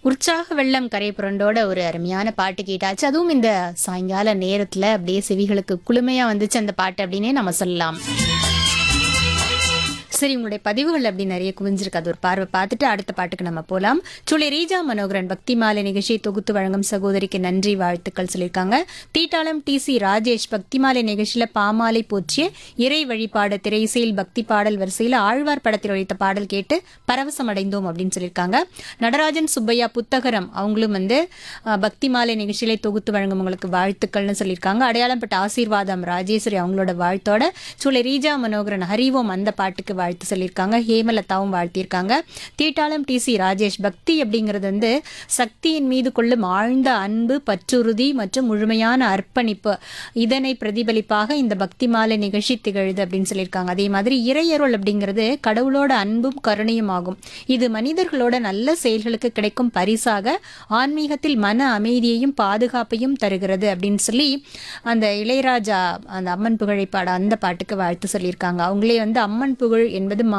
உற்சாக வெள்ளம் கரை புரண்டோட ஒரு அருமையான பாட்டு கேட்டாச்சு அதுவும் இந்த சாயங்கால நேரத்துல அப்படியே செவிகளுக்கு குளுமையா வந்துச்சு அந்த பாட்டு அப்படின்னே நம்ம சொல்லலாம் சரி உங்களுடைய பதிவுகள் அப்படி நிறைய குவிஞ்சிருக்கு அது ஒரு பார்வை பார்த்துட்டு அடுத்த பாட்டுக்கு நம்ம போலாம் சுளி ரீஜா மனோகரன் பக்தி மாலை நிகழ்ச்சியை தொகுத்து வழங்கும் சகோதரிக்கு நன்றி வாழ்த்துக்கள் சொல்லியிருக்காங்க தீட்டாளம் டி சி ராஜேஷ் பக்தி மாலை நிகழ்ச்சியில பாமாலை போற்றிய இறை வழிபாடு திரைசையில் பக்தி பாடல் வரிசையில் ஆழ்வார் படத்தில் ஒழித்த பாடல் கேட்டு பரவசம் அடைந்தோம் அப்படின்னு சொல்லியிருக்காங்க நடராஜன் சுப்பையா புத்தகரம் அவங்களும் வந்து அஹ், பக்தி மாலை நிகழ்ச்சியிலே தொகுத்து வழங்கும் உங்களுக்கு வாழ்த்துக்கள்னு சொல்லியிருக்காங்க அடையாளப்பட்ட ஆசீர்வாதம் ராஜேஸ்வரி அவங்களோட வாழ்த்தோட சூளை ரீஜா மனோகரன் ஹரிவோம் அந்த பாட்டுக்கு வாழ்த்து சொல்லியிருக்காங்க ஹேமலதாவும் வாழ்த்தியிருக்காங்க தீட்டாளம் டி சி ராஜேஷ் பக்தி அப்படிங்கிறது வந்து சக்தியின் மீது கொள்ளும் ஆழ்ந்த அன்பு பற்றுறுதி மற்றும் முழுமையான அர்ப்பணிப்பு இதனை பிரதிபலிப்பாக இந்த பக்தி மாலை நிகழ்ச்சி திகழுது அப்படின்னு சொல்லியிருக்காங்க அதே மாதிரி இறையருள் அப்படிங்கிறது கடவுளோட அன்பும் கருணையும் ஆகும் இது மனிதர்களோட நல்ல செயல்களுக்கு கிடைக்கும் பரிசாக ஆன்மீகத்தில் மன அமைதியையும் பாதுகாப்பையும் தருகிறது அப்படின்னு சொல்லி அந்த இளையராஜா அந்த அம்மன் புகழை பாட அந்த பாட்டுக்கு வாழ்த்து சொல்லியிருக்காங்க அவங்களே வந்து அம்மன் புகழ் என்பது